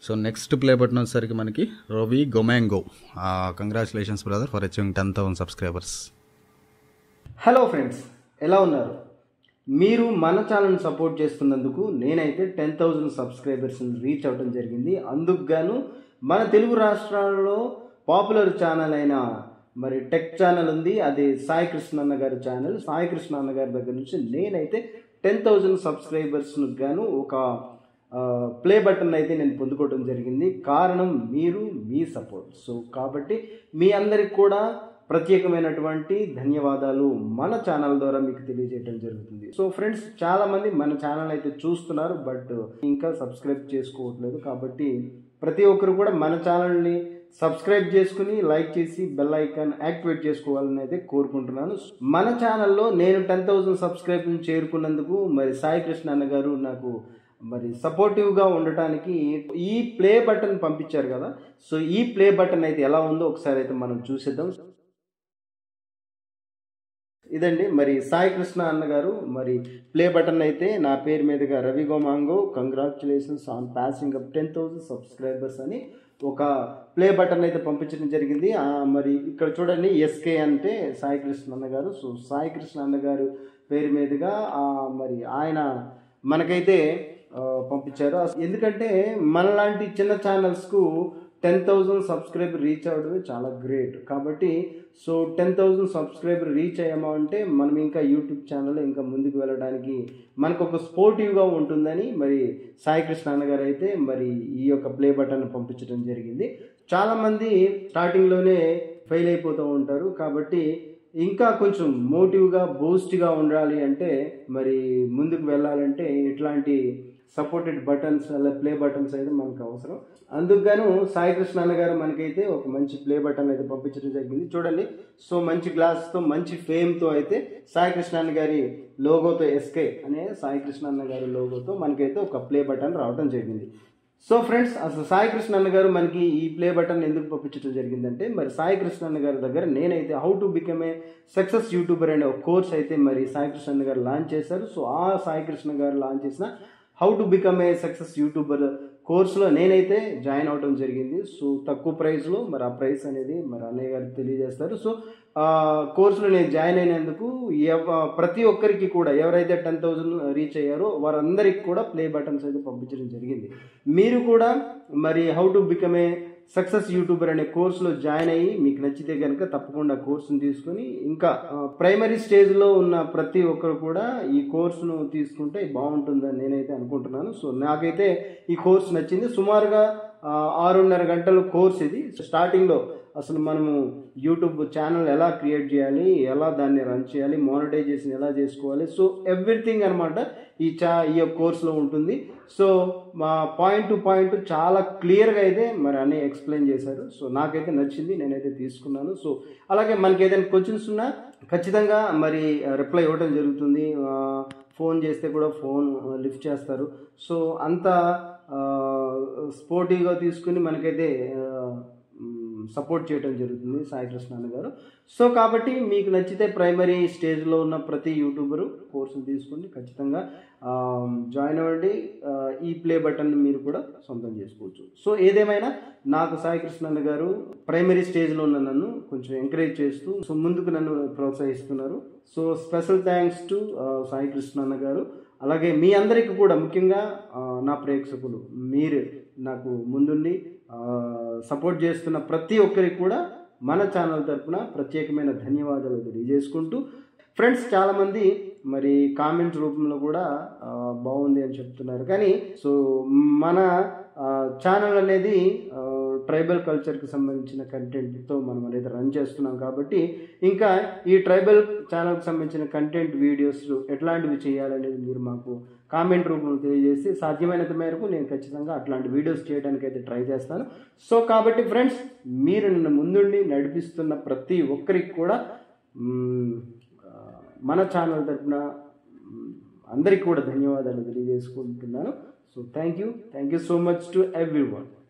so next play button వచ్చేసరికి మనకి Ravi Gomango congratulations brother for achieving ten thousand subscribers hello friends ఎలా ఉన్నారు మీరు మన ఛానల్ని సపోర్ట్ చేస్తున్నందుకు నేనైతే టెన్ థౌజండ్ సబ్స్క్రైబర్స్ని రీచ్ అవ్వడం జరిగింది అందుకు గాను మన తెలుగు రాష్ట్రాలలో పాపులర్ ఛానల్ అయిన మరి టెక్ ఛానల్ ఉంది అది సాయి కృష్ణ అన్న గారి ఛానల్ సాయి కృష్ణ అన్న గారి దగ్గర నుంచి నేనైతే టెన్ థౌజండ్ సబ్స్క్రైబర్స్ను గాను ఒక ప్లే బటన్ అయితే నేను పొందుకోవడం జరిగింది కారణం మీరు మీ సపోర్ట్ సో కాబట్టి మీ అందరికి కూడా ప్రత్యేకమైనటువంటి ధన్యవాదాలు మన ఛానల్ ద్వారా మీకు తెలియజేయడం జరుగుతుంది సో ఫ్రెండ్స్ చాలా మంది మన ఛానల్ అయితే చూస్తున్నారు బట్ ఇంకా సబ్స్క్రైబ్ చేసుకోవట్లేదు కాబట్టి ప్రతి ఒక్కరు కూడా మన ఛానల్ని సబ్స్క్రైబ్ చేసుకుని లైక్ చేసి బెల్ ఐకాన్ యాక్టివేట్ చేసుకోవాలని అయితే కోరుకుంటున్నాను మన ఛానల్లో నేను టెన్ థౌసండ్ సబ్స్క్రైబ్ చేరుకున్నందుకు మరి సాయి కృష్ణ అన్న గారు నాకు మరి సపోర్టివ్గా ఉండటానికి ఈ ప్లే బటన్ పంపించారు కదా సో ఈ ప్లే బటన్ అయితే ఎలా ఉందో ఒకసారి అయితే మనం చూసేద్దాం ఇదండి మరి సాయి కృష్ణ అన్న గారు మరి ప్లే బటన్ అయితే నా పేరు మీదుగా Ravi Gomango congratulations on passing up ten thousand subscribers అని ఒక ప్లే బటన్ అయితే పంపించడం జరిగింది ఆ, మరి ఇక్కడ చూడండి ఎస్కే అంటే సాయి కృష్ణ అన్న గారు సో సాయి కృష్ణ అన్న గారు పేరు మీదుగా ఆ, మరి ఆయన మనకైతే ఆ, పంపించారు ఎందుకంటే మనలాంటి చిన్న ఛానల్స్కు టెన్ థౌజండ్ సబ్స్క్రైబర్ రీచ్ అవ్వడమే చాలా గ్రేట్ కాబట్టి so ten thousand subscriber reach అయ్యామా అంటే మనం ఇంకా యూట్యూబ్ ఛానల్ ఇంకా ముందుకు వెళ్ళడానికి మనకు ఒక స్పోర్టివ్గా ఉంటుందని మరి సాయి కృష్ణ అన్నగారు అయితే మరి ఈ యొక్క ప్లే బటన్ పంపించడం జరిగింది చాలామంది స్టార్టింగ్లోనే ఫెయిల్ అయిపోతూ ఉంటారు కాబట్టి ఇంకా కొంచెం మోటివ్గా బూస్ట్గా ఉండాలి అంటే మరి ముందుకు వెళ్ళాలంటే ఇట్లాంటి సపోర్టెడ్ బటన్స్ అలా ప్లే బటన్స్ అయితే మనకు అవసరం అందుకు గాను సాయి కృష్ణ అన్న గారు మనకైతే ఒక మంచి ప్లే బటన్ అయితే పంపించడం జరిగింది చూడండి సో మంచి గ్లాస్తో మంచి ఫేమ్తో అయితే సాయి కృష్ణ అన్న గారి లోగోతో ఎస్కే అనే సాయి కృష్ణ అన్న గారి లోగోతో మనకైతే ఒక ప్లే బటన్ రావడం జరిగింది సో ఫ్రెండ్స్ అసలు సాయి కృష్ణ అన్న గారు మనకి ఈ ప్లే బటన్ ఎందుకు పంపించడం జరిగిందంటే మరి సాయి కృష్ణ అన్న గారి దగ్గర నేనైతే how to become a success youtuber అనే ఒక కోర్స్ అయితే మరి సాయి కృష్ణ అన్న గారు లాంచ్ చేశారు సో ఆ సాయి కృష్ణ గారు లాంచ్ చేసిన how to become a success youtuber కోర్సులో నేనైతే జాయిన్ అవడం జరిగింది సో తక్కువ ప్రైస్లో మరి ఆ ప్రైస్ అనేది మరి అన్నయ్య గారు తెలియజేస్తారు సో ఆ కోర్సులో నేను జాయిన్ అయినందుకు ఎవ- ప్రతి ఒక్కరికి కూడా ఎవరైతే టెన్ థౌజండ్ రీచ్ అయ్యారో వారందరికి కూడా ప్లే బటన్స్ అయితే పంపించడం జరిగింది మీరు కూడా మరి how to become a success youtuber అనే కోర్సులో జాయిన్ అయ్యి మీకు నచ్చితే కనుక తప్పకుండా కోర్సును తీసుకుని ఇంకా ప్రైమరీ స్టేజ్లో ఉన్న ప్రతి ఒక్కరు కూడా ఈ కోర్సును తీసుకుంటే బాగుంటుందని నేనైతే అనుకుంటున్నాను సో నాకైతే ఈ కోర్సు నచ్చింది సుమారుగా ఆ, ఆరున్నర గంటల కోర్స్ ఇది స్టార్టింగ్లో అసలు మనము యూట్యూబ్ ఛానల్ ఎలా క్రియేట్ చేయాలి ఎలా దాన్ని రన్ చేయాలి మానిటైజేషన్ ఎలా చేసుకోవాలి సో ఎవ్రీథింగ్ అనమాట ఈ చా ఈ యొక్క కోర్సులో ఉంటుంది సో మా పాయింట్ టు పాయింట్ చాలా క్లియర్గా అయితే మరి అన్నీ ఎక్స్ప్లెయిన్ చేశారు సో నాకైతే నచ్చింది నేనైతే తీసుకున్నాను సో అలాగే మనకి ఏదైనా క్వశ్చన్స్ ఉన్నా ఖచ్చితంగా మరి రిప్లై ఇవ్వడం జరుగుతుంది ఆ, ఫోన్ చేస్తే కూడా ఫోన్ లిఫ్ట్ చేస్తారు సో అంత స్పోర్టివ్గా తీసుకుని మనకైతే సపోర్ట్ చేయడం జరుగుతుంది సాయి కృష్ణ అన్న గారు సో కాబట్టి మీకు నచ్చితే ప్రైమరీ స్టేజ్లో ఉన్న ప్రతి యూట్యూబరు కోర్సులు తీసుకుని ఖచ్చితంగా ఆ, జాయిన్ అవ్వండి ఆ, ఈ ప్లే బటన్ మీరు కూడా సొంతం చేసుకోవచ్చు సో ఏదేమైనా నాకు సాయి కృష్ణ అన్న గారు ప్రైమరీ స్టేజ్లో ఉన్న నన్ను కొంచెం ఎంకరేజ్ చేస్తూ సో ముందుకు నన్ను ప్రోత్సహిస్తున్నారు so special thanks to Sai Krishna అన్న గారు అలాగే మీ అందరికీ కూడా ముఖ్యంగా ఆ, నా ప్రేక్షకులు మీరు నాకు ముందుండి సపోర్ట్ చేస్తున్న ప్రతి ఒక్కరికి కూడా మన ఛానల్ తరపున ప్రత్యేకమైన ధన్యవాదాలు తెలియజేసుకుంటూ ఫ్రెండ్స్ చాలామంది మరి కామెంట్ రూపంలో కూడా ఆ, బాగుంది అని చెప్తున్నారు కానీ సో మన ఛానల్ అనేది ట్రైబల్ కల్చర్కి సంబంధించిన కంటెంట్తో మనం అనేది రన్ చేస్తున్నాం కాబట్టి ఇంకా ఈ ట్రైబల్ ఛానల్కి సంబంధించిన కంటెంట్ వీడియోస్ ఎట్లాంటివి చేయాలనేది మీరు మాకు కామెంట్ రూపంలో తెలియజేసి సాధ్యమైనంత మేరకు నేను ఖచ్చితంగా అట్లాంటి వీడియోస్ చేయడానికి అయితే ట్రై చేస్తాను సో కాబట్టి ఫ్రెండ్స్ మీరు నన్ను ముందుండి నడిపిస్తున్న ప్రతి ఒక్కరికి కూడా మ్మ్, ఆ, మన ఛానల్ తరపున మ్, అందరికీ కూడా ధన్యవాదాలు తెలియజేసుకుంటున్నాను so thank you thank you so much to every one